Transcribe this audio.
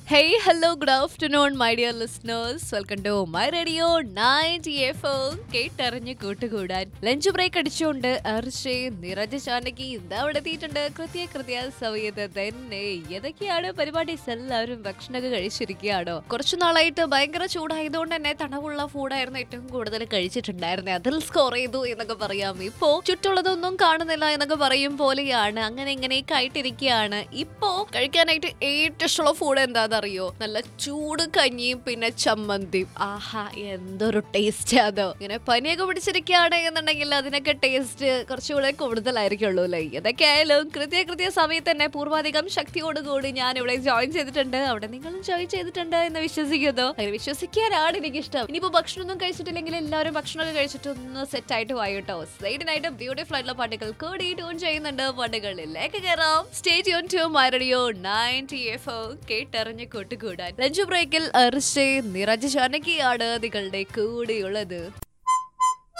Hey, hello, good afternoon, my dear listeners. Welcome to my radio 90 FM. കേട്ടറിഞ്ഞ് കൂട്ടുകൂടാൻ lunch break അടിച്ചുകൊണ്ട് അർഷേ നിറഞ്ഞ ചാനകി ഇതാ അവിടെ എത്തിയിട്ടുണ്ട് കൃത്യ കൃത്യ സമയത്ത് തന്നെ ഏതൊക്കെയാണ് പരിപാടീസ് എല്ലാവരും ഭക്ഷണമൊക്കെ കഴിച്ചിരിക്കുകയാണോ കുറച്ചു നാളായിട്ട് ഭയങ്കര ചൂടായതുകൊണ്ട് തന്നെ തണവുള്ള ഫുഡായിരുന്നു ഏറ്റവും കൂടുതൽ കഴിച്ചിട്ടുണ്ടായിരുന്നത് അതിൽ സ്കോർ ചെയ്തു എന്നൊക്കെ പറയാം ഇപ്പോ ചുറ്റുള്ളതൊന്നും കാണുന്നില്ല എന്നൊക്കെ പറയും പോലെയാണ് അങ്ങനെ ഇങ്ങനെയൊക്കെ ആയിട്ടിരിക്കുകയാണ് ഇപ്പോ കഴിക്കാനായിട്ട് ഏറ്റവും ഇഷ്ടമുള്ള ഫുഡ് എന്താണെന്നറിയോ നല്ല ചൂട് കഞ്ഞിയും പിന്നെ ചമ്മന്തിയും ആഹാ എന്തൊരു ടേസ്റ്റ് അതോ ഇങ്ങനെ പനിയൊക്കെ പിടിച്ചിരിക്കുകയാണ് എന്നുണ്ടെങ്കിൽ അതിനൊക്കെ ടേസ്റ്റ് കുറച്ചുകൂടെ കൂടുതലായിരിക്കുള്ളൂ അല്ലേ ഏതൊക്കെ ആയാലും കൃത്യ കൃത്യ സമയത്ത് തന്നെ പൂർവാധികം ശക്തിയോടുകൂടി ഞാൻ ഇവിടെ ജോയിൻ ചെയ്തിട്ടുണ്ട് അവിടെ നിങ്ങളും ജോയിൻ ചെയ്തിട്ടുണ്ട് എന്ന് വിശ്വസിക്കുന്നു അങ്ങനെ വിശ്വസിക്കാനാണ് എനിക്കിഷ്ടം ഇനിയിപ്പോ ഭക്ഷണമൊന്നും കഴിച്ചിട്ടില്ലെങ്കിൽ എല്ലാവരും ഭക്ഷണമൊക്കെ കഴിച്ചിട്ട് ഒന്ന് സെറ്റ് ആയിട്ട് വായിട്ടോ സൈഡിനായിട്ട് ബ്യൂട്ടിഫുൾ ആയിട്ടുള്ള പാട്ടുകൾ കൂടി ട്യൂൺ ചെയ്യുന്നുണ്ട് പാട്ടുകളിലേക്ക് കയറാം stay tune to my radio ninety F O കേട്ടറിഞ്ഞ് കൂട്ടുകൂടാൻ ലഞ്ച് ബ്രേക്കിൽ അർഷേ നിറഞ്ഞ ജാനകിയാണ് നിങ്ങളുടെ കൂടെയുള്ളത്